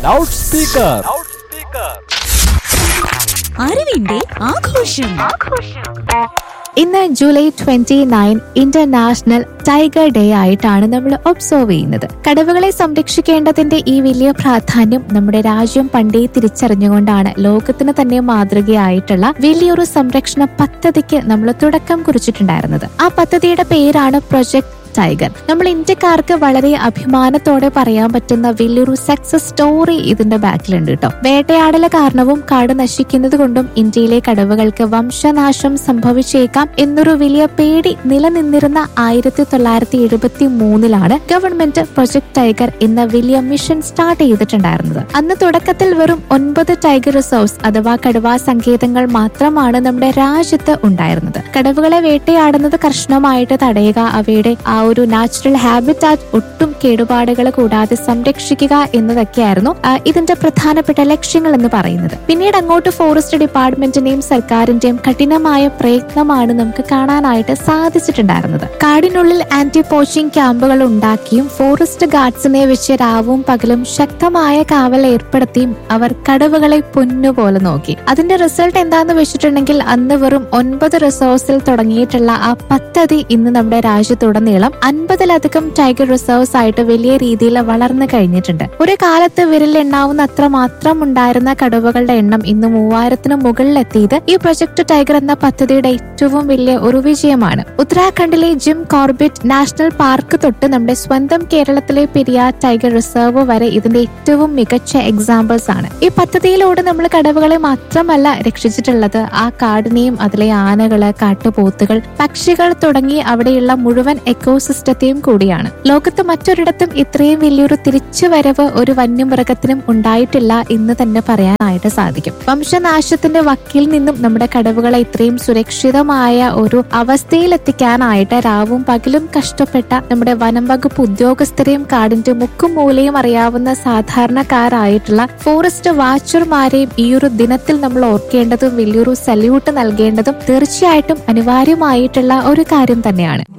loud speaker അറിവിന്റെ ആഘോഷം ഇന്ന് July twenty nine international tiger day ആയിട്ടാണ് നമ്മൾ ഒബ്സർവ് ചെയ്യുന്നത് കടവുകളെ സംരക്ഷിക്കേണ്ടതിന്റെ ഈ വലിയ പ്രാധാന്യം നമ്മുടെ രാജ്യം പണ്ടേ തിരിച്ചറിഞ്ഞുകൊണ്ടാണ് ലോകത്തിന് തന്നെ മാതൃകയായിട്ടുള്ള വലിയൊരു സംരക്ഷണ പദ്ധതിക്ക് നമ്മൾ തുടക്കം കുറിച്ചിട്ടുണ്ടായിരുന്നത് ആ പദ്ധതിയുടെ പേരാണ് പ്രൊജക്ട് ടൈഗർ നമ്മൾ ഇന്ത്യക്കാർക്ക് വളരെ അഭിമാനത്തോടെ പറയാൻ പറ്റുന്ന വലിയൊരു സക്സസ് സ്റ്റോറി ഇതിന്റെ ബാക്കിലുണ്ട് കേട്ടോ വേട്ടയാടല കാരണവും കാട് നശിക്കുന്നത് കൊണ്ടും ഇന്ത്യയിലെ കടവുകൾക്ക് വംശനാശം സംഭവിച്ചേക്കാം എന്നൊരു വലിയ പേടി നിലനിന്നിരുന്ന ആയിരത്തി തൊള്ളായിരത്തി എഴുപത്തി മൂന്നിലാണ് ഗവൺമെന്റ് പ്രൊജക്ട് ടൈഗർ എന്ന വലിയ മിഷൻ സ്റ്റാർട്ട് ചെയ്തിട്ടുണ്ടായിരുന്നത് അന്ന് തുടക്കത്തിൽ വെറും ഒൻപത് ടൈഗർ റിസർവ്സ് അഥവാ കടുവാ സങ്കേതങ്ങൾ മാത്രമാണ് നമ്മുടെ രാജ്യത്ത് ഉണ്ടായിരുന്നത് കടവുകളെ വേട്ടയാടുന്നത് കർശനമായിട്ട് തടയുക അവയുടെ ആ ഒരു നാച്ചുറൽ ഹാബിറ്റാറ്റ് ഒട്ടും കേടുപാടുകൾ കൂടാതെ സംരക്ഷിക്കുക എന്നതൊക്കെയായിരുന്നു ആ, ഇതിന്റെ പ്രധാനപ്പെട്ട ലക്ഷ്യങ്ങൾ എന്ന് പറയുന്നത് പിന്നീട് അങ്ങോട്ട് ഫോറസ്റ്റ് ഡിപ്പാർട്ട്മെന്റിന്റെയും സർക്കാരിന്റെയും കഠിനമായ പ്രയത്നമാണ് നമുക്ക് കാണാനായിട്ട് സാധിച്ചിട്ടുണ്ടായിരുന്നത് കാടിനുള്ളിൽ ആന്റി പോച്ചിങ് ക്യാമ്പുകൾ ഉണ്ടാക്കിയും ഫോറസ്റ്റ് ഗാർഡ്സിനെ വെച്ച് രാവും പകലും ശക്തമായ കാവൽ ഏർപ്പെടുത്തിയും അവർ കടവുകളെ പൊന്നുപോലെ നോക്കി അതിന്റെ റിസൾട്ട് എന്താന്ന് വെച്ചിട്ടുണ്ടെങ്കിൽ അന്ന് വെറും ഒൻപത് റിസോഴ്സിൽ തുടങ്ങിയിട്ടുള്ള ആ പദ്ധതി ഇന്ന് നമ്മുടെ രാജ്യത്തുടനീളം അൻപതിലധികം ടൈഗർ റിസർവ്സ് ആയിട്ട് വലിയ രീതിയിൽ വളർന്നു കഴിഞ്ഞിട്ടുണ്ട് ഒരു കാലത്ത് വിരലെണ്ണാവുന്ന അത്ര മാത്രം ഉണ്ടായിരുന്ന കടുവകളുടെ എണ്ണം ഇന്ന് മൂവായിരത്തിന് മുകളിലെത്തിയത് ഈ പ്രൊജക്ട് ടൈഗർ എന്ന പദ്ധതിയുടെ ഏറ്റവും വലിയ ഒരു വിജയമാണ് ഉത്തരാഖണ്ഡിലെ ജിം കോർബിറ്റ് നാഷണൽ പാർക്ക് തൊട്ട് നമ്മുടെ സ്വന്തം കേരളത്തിലെ പെരിയാർ ടൈഗർ റിസർവ് വരെ ഇതിന്റെ ഏറ്റവും മികച്ച എക്സാമ്പിൾസ് ആണ് ഈ പദ്ധതിയിലൂടെ നമ്മൾ കടവുകളെ മാത്രമല്ല രക്ഷിച്ചിട്ടുള്ളത് ആ കാടിനെയും അതിലെ ആനകള് കാട്ടുപോത്തുകൾ പക്ഷികൾ തുടങ്ങി അവിടെയുള്ള മുഴുവൻ എക്കോസിസ്റ്റത്തെയും കൂടിയാണ് ലോകത്ത് മറ്റൊരിടത്തും ഇത്രയും വലിയൊരു തിരിച്ചുവരവ് ഒരു വന്യമൃഗത്തിനും ഉണ്ടായിട്ടില്ല എന്ന് തന്നെ പറയാനായിട്ട് സാധിക്കും വംശനാശത്തിന്റെ വക്കിൽ നിന്നും നമ്മുടെ കടവുകളെ ഇത്രയും സുരക്ഷിതമായ ഒരു അവസ്ഥയിൽ എത്തിക്കാനായിട്ട് രാവും പകലും കഷ്ടപ്പെട്ട നമ്മുടെ വനം വകുപ്പ് ഉദ്യോഗസ്ഥരെയും കാടിന്റെ മുക്കും മൂലയും അറിയാവുന്ന സാധാരണക്കാരായിട്ടുള്ള ഫോറസ്റ്റ് വാച്ചർമാരെയും ഈ ഒരു ദിനത്തിൽ നമ്മൾ ഓർക്കേണ്ടതും വലിയൊരു സല്യൂട്ട് നൽകേണ്ടതും തീർച്ചയായിട്ടും അനിവാര്യമായിട്ടുള്ള ഒരു കാര്യം തന്നെയാണ്